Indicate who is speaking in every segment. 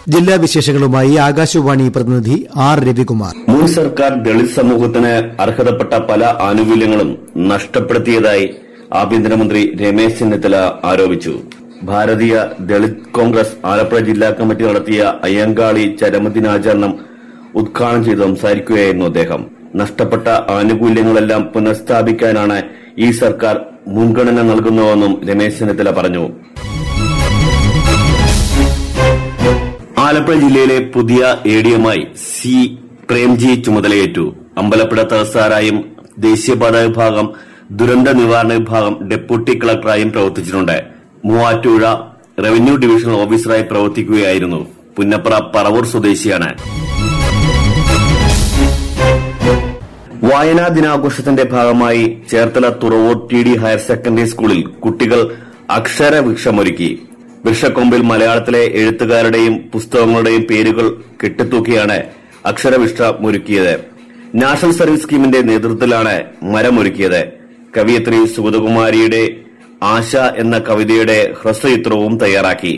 Speaker 1: ജില്ലാ വിശേഷങ്ങളുമായി ആകാശവാണി പ്രതിനിധി ആർ രവികുമാർ
Speaker 2: മുൻ സർക്കാർ ദളിത് സമൂഹത്തിന് അർഹതപ്പെട്ട പല ആനുകൂല്യങ്ങളും നഷ്ടപ്പെടുത്തിയതായി ആഭ്യന്തരമന്ത്രി രമേശ് ചെന്നിത്തല ആരോപിച്ചു ഭാരതീയ ദളിത് കോൺഗ്രസ് ആലപ്പുഴ ജില്ലാ കമ്മിറ്റി നടത്തിയ അയ്യങ്കാളി ചരമദിനാചരണം ഉദ്ഘാടനം ചെയ്ത് സംസാരിക്കുകയായിരുന്നു അദ്ദേഹം നഷ്ടപ്പെട്ട ആനുകൂല്യങ്ങളെല്ലാം പുനഃസ്ഥാപിക്കാനാണ് ഈ സർക്കാർ മുൻഗണന നൽകുന്നതെന്നും രമേശ് ചെന്നിത്തല പറഞ്ഞു ആലപ്പുഴ ജില്ലയിലെ പുതിയ എഡിഎമായി സി പ്രേംജി ചുമതലയേറ്റു അമ്പലപ്പുഴ തഹസാറായും ദേശീയപാത വിഭാഗം ദുരന്ത നിവാരണ വിഭാഗം ഡെപ്യൂട്ടി കളക്ടറായും പ്രവർത്തിച്ചിട്ടുണ്ട് മൂവാറ്റുപുഴ റവന്യൂ ഡിവിഷണൽ ഓഫീസറായി പ്രവർത്തിക്കുകയായിരുന്നു പുന്നപ്ര പറവൂർ സ്വദേശിയാണ് വായനാ ദിനാഘോഷത്തിന്റെ ഭാഗമായി Cherthala Thuravoor T D higher secondary സ്കൂളിൽ കുട്ടികൾ അക്ഷരവൃക്ഷമൊരുക്കി വൃക്ഷക്കൊമ്പിൽ മലയാളത്തിലെ എഴുത്തുകാരുടെയും പുസ്തകങ്ങളുടെയും പേരുകൾ കെട്ടിത്തൂക്കിയാണ് അക്ഷരവൃക്ഷമൊരുക്കിയത് നാഷണൽ സർവീസ് സ്കീമിന്റെ നേതൃത്വത്തിലാണ് മരമൊരുക്കിയത് കവിയത്രി സുഗതകുമാരിയുടെ ആശ എന്ന കവിതയുടെ ഹ്രസ്വചിത്രവും തയ്യാറാക്കി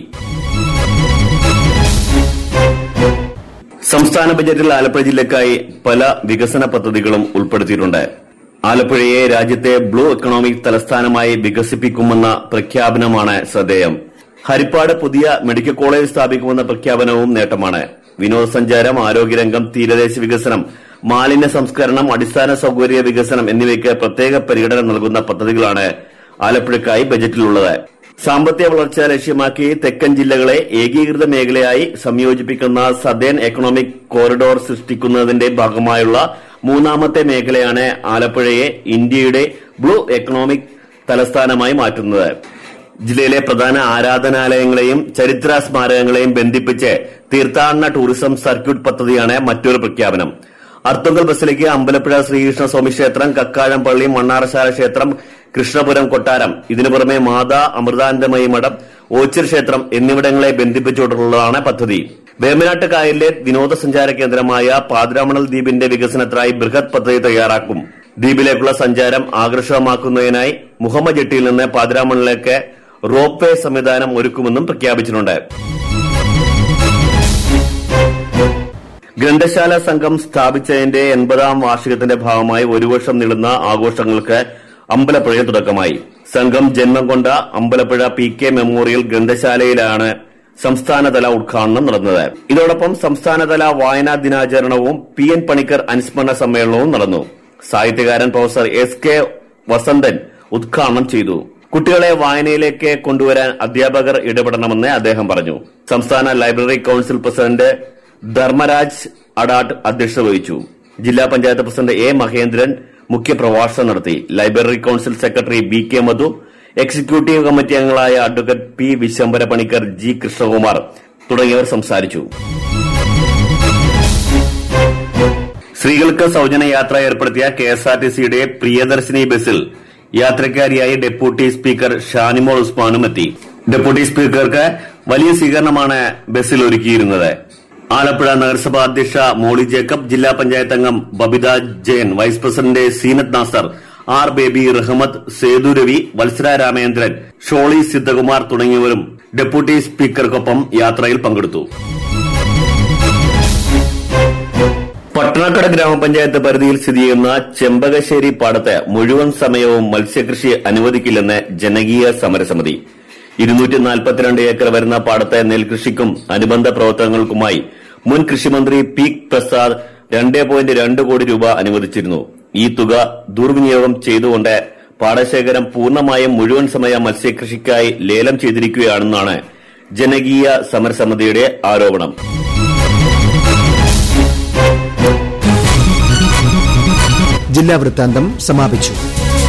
Speaker 2: സംസ്ഥാന ബജറ്റിൽ ആലപ്പുഴ ജില്ലയ്ക്കായി പല വികസന പദ്ധതികളും ഉൾപ്പെടുത്തിയിട്ടുണ്ട് ആലപ്പുഴയെ രാജ്യത്തെ ബ്ലൂ എക്കണോമിക് തലസ്ഥാനമായി വികസിപ്പിക്കുമെന്ന പ്രഖ്യാപനമാണ് ശ്രദ്ധേയം ഹരിപ്പാട് പുതിയ മെഡിക്കൽ കോളേജ് സ്ഥാപിക്കുമെന്ന പ്രഖ്യാപനവും നേട്ടമാണ് വിനോദസഞ്ചാരം ആരോഗ്യരംഗം തീരദേശ വികസനം മാലിന്യ സംസ്കരണം അടിസ്ഥാന സൌകര്യ വികസനം എന്നിവയ്ക്ക് പ്രത്യേക പരിഗണന നൽകുന്ന പദ്ധതികളാണ് ആലപ്പുഴയ്ക്കായി ബജറ്റിലുള്ളത് സാമ്പത്തിക വളർച്ച ലക്ഷ്യമാക്കി തെക്കൻ ജില്ലകളെ ഏകീകൃത മേഖലയായി സംയോജിപ്പിക്കുന്ന സദേൺ എക്കണോമിക് കോറിഡോർ സൃഷ്ടിക്കുന്നതിന്റെ ഭാഗമായുള്ള മൂന്നാമത്തെ മേഖലയാണ് ആലപ്പുഴയെ ഇന്ത്യയുടെ ബ്ലൂ എക്കണോമിക് തലസ്ഥാനമായി മാറ്റുന്നത് ജില്ലയിലെ പ്രധാന ആരാധനാലയങ്ങളെയും ചരിത്ര സ്മാരകങ്ങളെയും ബന്ധിപ്പിച്ച് തീർത്ഥാടന ടൂറിസം സർക്യൂട്ട് പദ്ധതിയാണ് മറ്റൊരു പ്രഖ്യാപനം അർത്തുങ്കൽ ബസിലേക്ക് അമ്പലപ്പുഴ ശ്രീകൃഷ്ണ സ്വാമി ക്ഷേത്രം കക്കാഴം പള്ളി മണ്ണാറശാല ക്ഷേത്രം കൃഷ്ണപുരം കൊട്ടാരം ഇതിനു പുറമെ മാതാ അമൃതാനന്ദമയി മഠം ഓച്ചിർ ക്ഷേത്രം എന്നിവിടങ്ങളെ ബന്ധിപ്പിച്ചുകൊണ്ടുള്ളതാണ് പദ്ധതി വേമ്പനാട്ട് കായലിലെ വിനോദസഞ്ചാര കേന്ദ്രമായ പാതിരാമണൽ ദ്വീപിന്റെ വികസനത്തിനായി ബൃഹത് പദ്ധതി തയ്യാറാക്കും ദ്വീപിലേക്കുള്ള സഞ്ചാരം ആകർഷകമാക്കുന്നതിനായി മുഹമ്മദ് ജെട്ടിയിൽ നിന്ന് പാതിരാമണലിലേക്ക് റോപ്പ് വേ സംവിധാനം ഒരുക്കുമെന്നും പ്രഖ്യാപിച്ചിട്ടുണ്ട് ഗ്രന്ഥശാല സംഘം സ്ഥാപിച്ചതിന്റെ എൺപതാം വാർഷികത്തിന്റെ ഭാഗമായി ഒരു വർഷം നീളുന്ന ആഘോഷങ്ങൾക്ക് അമ്പലപ്പുഴയിൽ തുടക്കമായി സംഘം ജന്മം കൊണ്ട അമ്പലപ്പുഴ പി കെ മെമ്മോറിയൽ ഗ്രന്ഥശാലയിലാണ് സംസ്ഥാനതല ഉദ്ഘാടനം നടന്നത് ഇതോടൊപ്പം സംസ്ഥാനതല വായനാ ദിനാചരണവും പി എൻ പണിക്കർ അനുസ്മരണ സമ്മേളനവും നടന്നു സാഹിത്യകാരൻ പ്രൊഫസർ എസ് കെ വസന്തൻ ഉദ്ഘാടനം ചെയ്തു കുട്ടികളെ വായനയിലേക്ക് കൊണ്ടുവരാൻ അധ്യാപകർ ഇടപെടണമെന്ന് അദ്ദേഹം പറഞ്ഞു സംസ്ഥാന library council president Dharmaraj Adat അധ്യക്ഷത വഹിച്ചു ജില്ലാ പഞ്ചായത്ത് പ്രസിഡന്റ് എ മഹേന്ദ്രൻ മുഖ്യപ്രഭാഷണം നടത്തി library council secretary B K Madhu executive committee അംഗങ്ങളായ advocate P Vishambara Panicker G Krishnakumar തുടങ്ങിയവർ സംസാരിച്ചു സ്ത്രീകൾക്ക് സൌജന്യ യാത്ര ഏർപ്പെടുത്തിയ കെ എസ് ആർ ടി സിയുടെ പ്രിയദർശിനി ബസ്സിൽ യാത്രക്കാരിയായി ഡെപ്യൂട്ടി സ്പീക്കർ ഷാനിമോൾ ഉസ്മാനും എത്തി ഡെപ്യൂട്ടി സ്പീക്കർക്ക് വലിയ സ്വീകരണമാണ് ബസ്സിൽ ഒരുക്കിയിരുന്നത് ആലപ്പുഴ നഗരസഭാ അധ്യക്ഷ മോളി ജേക്കബ് ജില്ലാ പഞ്ചായത്ത് അംഗം Babitha Jayan vice president Seenath Nasar R Baby Rahmath Sethu Ravi Vatsara Ramendran Sholy Siddhakumar തുടങ്ങിയവരും ഡെപ്യൂട്ടി സ്പീക്കർക്കൊപ്പം യാത്രയിൽ പങ്കെടുത്തു പട്ടണക്കട ഗ്രാമപഞ്ചായത്ത് പരിധിയിൽ സ്ഥിതി ചെയ്യുന്ന ചെമ്പകശ്ശേരി പാടത്ത് മുഴുവൻ സമയവും മത്സ്യകൃഷി അനുവദിക്കില്ലെന്ന് ജനകീയ സമരസമിതി ഇരുന്നൂറ്റി നാൽപ്പത്തിരണ്ട് ഏക്കർ വരുന്ന പാടത്തെ നെൽകൃഷിക്കും അനുബന്ധ പ്രവർത്തനങ്ങൾക്കുമായി മുൻ കൃഷിമന്ത്രി പി പ്രസാദ് രണ്ട് പോയിന്റ് രണ്ട് കോടി രൂപ അനുവദിച്ചിരുന്നു ഈ തുക ദുർവിനിയോഗം ചെയ്തുകൊണ്ട് പാടശേഖരം പൂർണ്ണമായും മുഴുവൻ സമയ മത്സ്യകൃഷിക്കായി ലേലം ചെയ്തിരിക്കുകയാണെന്നാണ് ജനകീയ സമരസമിതിയുടെ ആരോപണം
Speaker 1: ജില്ലാ വൃത്താന്തം സമാപിച്ചു